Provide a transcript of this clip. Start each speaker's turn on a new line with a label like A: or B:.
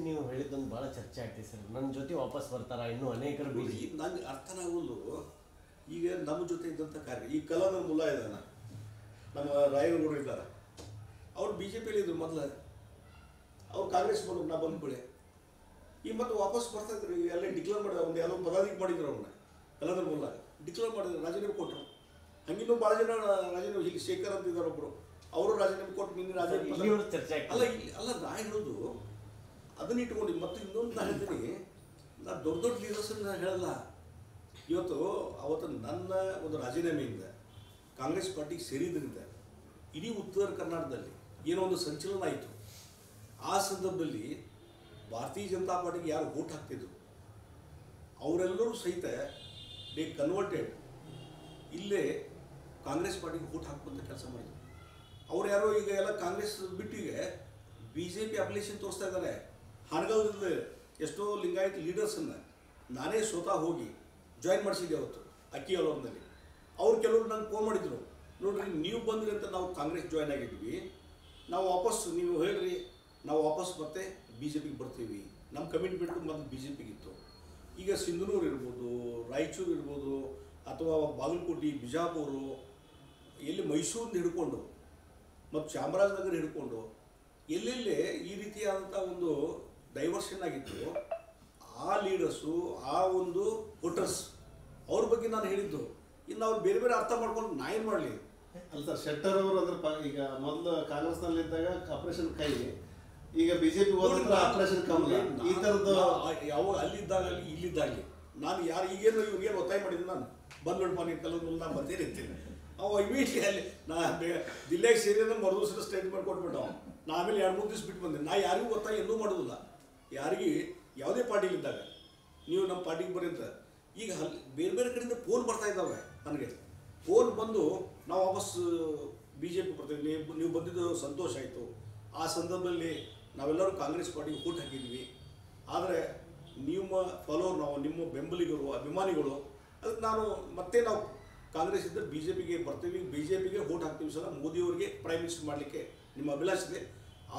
A: ನೀವು ಹೇಳಿದ್ದೊಂದು ಬಹಳ ಚರ್ಚೆ ಆಗ್ತಿದೆ ಸರ್ ನನ್ನ ಜೊತೆ ವಾಪಸ್ ಬರ್ತಾರ ಇನ್ನೂ ಅನೇಕರು ಬಿ
B: ಈ ನಂಗೆ ಅರ್ಥನಾಗುವುದು ಈಗ ನಮ್ಮ ಜೊತೆ ಇದ್ದಂಥ ಕಾರ್ಯ ಈ ಕಲಾನ ಮುಲ್ಲಾ ಇದ್ದಾನ ನಮ್ಮ ರಾಯನಗೌಡರು ಇದ್ದಾರೆ ಅವ್ರು ಬಿ ಜೆ ಪಿಯಲ್ಲಿ ಇದ್ರು ಮೊದಲು ಅವ್ರು ಕಾಂಗ್ರೆಸ್ ಬಂದ್ರು ನಾ ಬಂದ್ಬಿಡೆ ಈ ಮತ್ತೆ ವಾಪಸ್ ಬರ್ತಾ ಇದ್ರು ಈಗ ಅಲ್ಲೇ ಡಿಕ್ಲೇರ್ ಮಾಡಿದ ಒಂದು ಯಾವುದೋ ಪದಾಧಿಕ ಮಾಡಿದ್ರು ಅವ್ರನ್ನ ಕಲಾನ ಮುಲ್ಲಾ ಡಿಕ್ಲೇರ್ ಮಾಡಿದ್ರು ರಾಜೀನಾಮೆ ಕೊಟ್ಟರು ಹಂಗಿನ್ನೂ ಭಾಳ ಜನ ರಾಜೀನಾಮೆ ಇಲ್ಲಿ ಶೇಖರ್ ಅಂತ ಇದ್ದಾರೆ ಒಬ್ಬರು ಅವರು ರಾಜೀನಾಮೆ ಕೊಟ್ಟು ನಿನ್ನೆ ರಾಜೀನಾಮೆ
A: ಇಲ್ಲಿವರೆಗೂ ಚರ್ಚೆ
B: ಅಲ್ಲ
A: ಆಗ್ತದೆ
B: ಇಲ್ಲಿ ಅಲ್ಲ ನಾ ಹೇಳೋದು ಅದನ್ನ ಇಟ್ಕೊಂಡು ಮತ್ತು ಇನ್ನೊಂದು ನಾ ಹೇಳ್ತೀನಿ ನಾ ದೊಡ್ಡ ದೊಡ್ಡ ಲೀಡರ್ಸನ್ನ ಹೇಳಲ್ಲ ಇವತ್ತು ಅವತ್ತು ನನ್ನ ಒಂದು ರಾಜೀನಾಮೆಯಿಂದ ಕಾಂಗ್ರೆಸ್ ಪಾರ್ಟಿಗೆ ಸೇರಿದ್ರಿಂದ ಇಡೀ ಉತ್ತರ ಕರ್ನಾಟಕದಲ್ಲಿ ಏನೋ ಒಂದು ಸಂಚಲನ ಆಯಿತು ಆ ಸಂದರ್ಭದಲ್ಲಿ ಭಾರತೀಯ ಜನತಾ ಪಾರ್ಟಿಗೆ ಯಾರು ವೋಟ್ ಹಾಕ್ತಿದ್ರು ಅವರೆಲ್ಲರೂ ಸಹಿತ ದೇ ಕನ್ವರ್ಟೆಡ್ ಇಲ್ಲೇ ಕಾಂಗ್ರೆಸ್ ಪಾರ್ಟಿಗೆ ವೋಟ್ ಹಾಕುವಂಥ ಕೆಲಸ ಮಾಡಿದ್ರು ಅವ್ರು ಯಾರೋ ಈಗ ಎಲ್ಲ ಕಾಂಗ್ರೆಸ್ ಬಿಟ್ಟಿಗೆ ಬಿ ಜೆ ಪಿ ಅಪ್ಲಿಕೇಶನ್ ತೋರಿಸ್ತಾ ಇದ್ದಾರೆ ಹಾನಗಲ್ದಿಂದ ಎಷ್ಟೋ ಲಿಂಗಾಯತ್ ಲೀಡರ್ಸನ್ನು ನಾನೇ ಸ್ವತಃ ಹೋಗಿ ಜಾಯಿನ್ ಮಾಡಿಸಿದ್ದೆ ಅವತ್ತು ಅಕ್ಕಿ ಅಲೋರ್ನಲ್ಲಿ ಅವ್ರು ಕೆಲವರು ನಂಗೆ ಫೋನ್ ಮಾಡಿದ್ರು ನೋಡ್ರಿ ನೀವು ಬಂದ್ರಿ ಅಂತ ನಾವು ಕಾಂಗ್ರೆಸ್ ಜಾಯ್ನ್ ಆಗಿದ್ವಿ ನಾವು ವಾಪಸ್ ನೀವು ಹೇಳ್ರಿ ನಾವು ವಾಪಸ್ ಮತ್ತೆ ಬಿ ಜೆ ಪಿಗೆ ಬರ್ತೀವಿ ನಮ್ಮ ಕಮಿಟ್ಮೆಂಟು ಮೊದಲು ಬಿ ಜೆ ಪಿಗಿತ್ತು ಈಗ ಸಿಂಧನೂರು ಇರ್ಬೋದು ರಾಯಚೂರು ಇರ್ಬೋದು ಅಥವಾ ಬಾಗಲಕೋಟೆ ಬಿಜಾಪುರ ಎಲ್ಲಿ ಮೈಸೂರಿಂದ ಹಿಡ್ಕೊಂಡು ಮತ್ತು ಚಾಮರಾಜನಗರ ಹಿಡ್ಕೊಂಡು ಎಲ್ಲೆಲ್ಲಿ ಈ ರೀತಿಯಾದಂಥ ಒಂದು ಡೈವರ್ಷನ್ ಆಗಿತ್ತು ಆ ಲೀಡರ್ಸು ಆ ಒಂದು ವೋಟರ್ಸ್ ಅವ್ರ ಬಗ್ಗೆ ನಾನು ಹೇಳಿದ್ದು ಇನ್ನು ಅವ್ರು ಬೇರೆ ಬೇರೆ ಅರ್ಥ ಮಾಡ್ಕೊಂಡು ನಾ ಏನು ಮಾಡಲಿ
C: ಅಲ್ಲ ಸರ್ ಶೆಟ್ಟರ್ ಅವರು ಅಂದ್ರೆ ಪ- ಈಗ ಮೊದಲು ಕಾಂಗ್ರೆಸ್ ಇದ್ದಾಗ ಆಪರೇಷನ್ ಕೈ ಈಗ ಬಿಜೆಪಿ ಹೋದ್ರೆ ಆಪರೇಷನ್ ಕಮಲ ಈ ತರದ್ದು
B: ಯಾವಾಗ ಅಲ್ಲಿದ್ದಾಗಲಿ ಇಲ್ಲಿದ್ದಾಗಲಿ ನಾನು ಯಾರು ಈಗೇನು ಇವ್ರಿಗೇನು ಒತ್ತಾಯ ಮಾಡಿದ್ದೀನಿ ನಾನು ಬಂದ್ಬಿಡ್ಪ ನೀವು ಕಲಂದು ನಾನು ಬಂದೇ ಇರ್ತೀನಿ ಅವ ಇಮಿಡಿಯೇಟ್ಲಿ ಅಲ್ಲಿ ನಾ ಬೆ- ದಿಲ್ಲಿಗೆ ಸೇರಿ ಮರು ದಿವಸ ಸ್ಟೇಟ್ಮೆಂಟ್ ಕೊಟ್ಬಿಟ್ಟು ಅವ. ನಾ ಆಮೇಲೆ ಎರಡು ಮೂರು ದಿವಸ ಬಿಟ್ಟು ಬಂದೆ ನಾ ಯಾರಿಗೂ ಒತ್ತಾಯ ಎಂದೂ ಮಾಡೋದಿಲ್ಲ ಯಾರಿಗೆ ಯಾವುದೇ ಪಾರ್ಟಿಲಿದ್ದಾಗ ನೀವು ನಮ್ಮ ಪಾರ್ಟಿಗೆ ಬರ್ರಿ ಅಂತ ಈಗ ಅಲ್ಲಿ ಬೇರೆ ಬೇರೆ ಕಡೆಯಿಂದ ಫೋನ್ ಬರ್ತಾ ಇದ್ದಾವೆ ನನಗೆ ಫೋನ್ ಬಂದು ನಾವು ವಾಪಸ್ ಬಿ ಜೆ ಪಿ ಬರ್ತೀವಿ ನೀವು ನೀವು ಬಂದಿದ್ದು ಸಂತೋಷ ಆಯಿತು ಆ ಸಂದರ್ಭದಲ್ಲಿ ನಾವೆಲ್ಲರೂ ಕಾಂಗ್ರೆಸ್ ಪಾರ್ಟಿಗೆ ಓಟ್ ಹಾಕಿದ್ವಿ ಆದರೆ ನಿಮ್ಮ ಫಾಲೋವರ್ ನಾವು ನಿಮ್ಮ ಬೆಂಬಲಿಗರು ಅಭಿಮಾನಿಗಳು ಅದಕ್ಕೆ ನಾನು ಮತ್ತೆ ನಾವು ಕಾಂಗ್ರೆಸ್ ಇದ್ದರೆ ಬಿ ಜೆ ಪಿಗೆ ಬರ್ತೀವಿ ಬಿ ಜೆ ಪಿಗೆ ಓಟ್ ಹಾಕ್ತೀವಿ ಸಲ ಮೋದಿಯವರಿಗೆ ಪ್ರೈಮ್ ಮಿನಿಸ್ಟರ್ ಮಾಡಲಿಕ್ಕೆ ನಿಮ್ಮ ಅಭಿಲಾಷೆ ಇದೆ